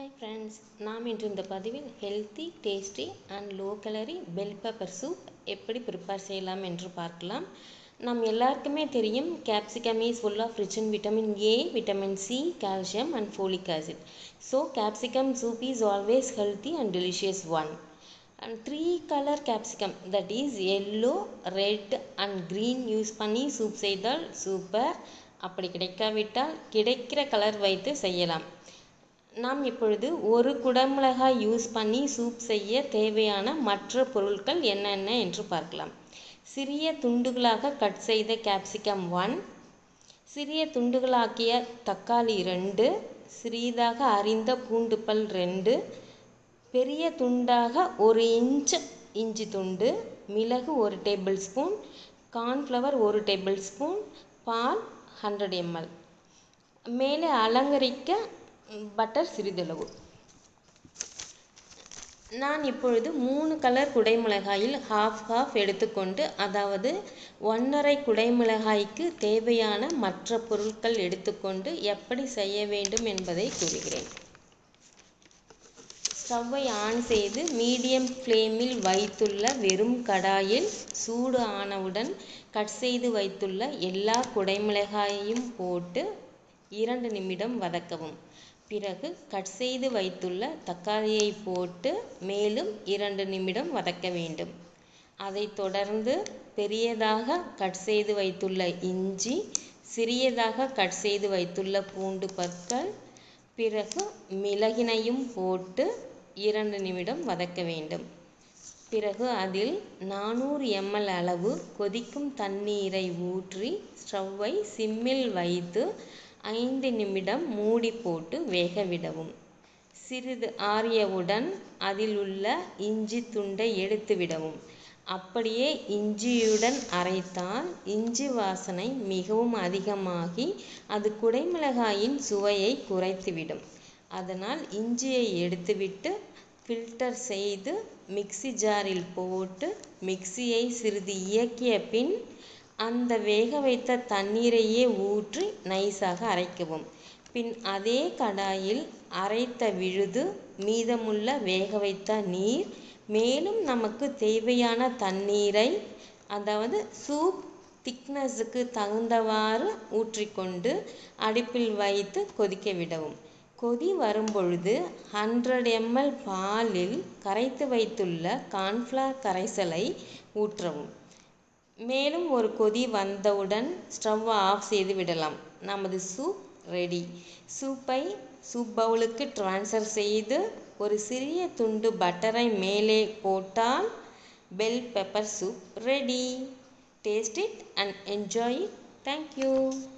hi friends நாம் இன்று இந்த பதிவில் healthy tasty and low calorie bell pepper soup எப்படி ப்ரிப்பேர் செய்யலாம் என்று பார்க்கலாம் நம் எல்லாருக்குமே தெரியும் capsicum is full of rich in vitamin A vitamin C calcium and folic acid so capsicum soup is always healthy and delicious one and three colour capsicum that is yellow red and green use பண்ணி soup செய்தால் super அப்படி கிடைக்காவிட்டால் கிடைக்கிற colour வைத்து செய்யலாம் நாம் இப்பொழுது ஒரு குடமிளகாய் யூஸ் பண்ணி சூப் செய்ய தேவையான மற்ற பொருட்கள் என்னென்ன என்று பார்க்கலாம் சிறிய துண்டுகளாக கட் செய்த கேப்சிகம் ஒன் சிறிய துண்டுகளாக்கிய தக்காளி ரெண்டு சிறிதாக அரிந்த பூண்டு பல் ரெண்டு பெரிய துண்டாக ஒரு இன்ச் இஞ்சி துண்டு மிளகு ஒரு டேபிள் ஸ்பூன் கார்ன்ஃப்ளவர் ஒரு டேபிள் ஸ்பூன் பால் ஹண்ட்ரட் எம்எல் மேலே அலங்கரிக்க பட்டர் சிறிதளவு நான் இப்பொழுது மூணு கலர் குடைமிளகாயில் ஹாஃப் ஹாஃப் எடுத்துக்கொண்டு அதாவது ஒன்றரை குடைமிளகாய்க்கு தேவையான மற்ற பொருட்கள் எடுத்துக்கொண்டு எப்படி செய்ய வேண்டும் என்பதை கூறுகிறேன் ஸ்டவ்வை ஆன் செய்து மீடியம் ஃப்ளேமில் வைத்துள்ள வெறும் கடாயில் சூடு ஆனவுடன் கட் செய்து வைத்துள்ள எல்லா குடைமிளகாயையும் போட்டு இரண்டு நிமிடம் வதக்கவும் பிறகு கட் செய்து வைத்துள்ள தக்காளியை போட்டு மேலும் இரண்டு நிமிடம் வதக்க வேண்டும் அதைத் தொடர்ந்து பெரியதாக கட் செய்து வைத்துள்ள இஞ்சி சிறியதாக கட் செய்து வைத்துள்ள பூண்டு பற்கள் பிறகு மிளகினையும் போட்டு இரண்டு நிமிடம் வதக்க வேண்டும் பிறகு அதில் நானூறு எம்எல் அளவு கொதிக்கும் தண்ணீரை ஊற்றி ஸ்டவ்வை சிம்மில் வைத்து ஐந்து நிமிடம் மூடி போட்டு வேக விடவும் சிறிது ஆறியவுடன் அதில் உள்ள இஞ்சி துண்டை எடுத்து விடவும் அப்படியே இஞ்சியுடன் அரைத்தால் இஞ்சி வாசனை மிகவும் அதிகமாகி அது குடைமிளகாயின் சுவையை குறைத்துவிடும் அதனால் இஞ்சியை எடுத்துவிட்டு ஃபில்டர் செய்து மிக்சி ஜாரில் போட்டு மிக்சியை சிறிது இயக்கிய பின் அந்த வேக வைத்த தண்ணீரையே ஊற்றி நைஸாக அரைக்கவும் பின் அதே கடாயில் அரைத்த விழுது மீதமுள்ள வேக வைத்த நீர் மேலும் நமக்கு தேவையான தண்ணீரை அதாவது சூப் திக்னஸுக்கு தகுந்தவாறு ஊற்றிக்கொண்டு அடுப்பில் வைத்து கொதிக்க விடவும் கொதி வரும்பொழுது ஹண்ட்ரட் எம்எல் பாலில் கரைத்து வைத்துள்ள கார்ன்ஃப்ளவர் கரைசலை ஊற்றவும் மேலும் ஒரு கொதி வந்தவுடன் ஸ்டவ் ஆஃப் செய்து விடலாம் நமது சூப் ரெடி சூப்பை சூப் பவுலுக்கு ட்ரான்ஸ்ஃபர் செய்து ஒரு சிறிய துண்டு பட்டரை மேலே போட்டால் bell pepper soup ready taste it and enjoy it thank you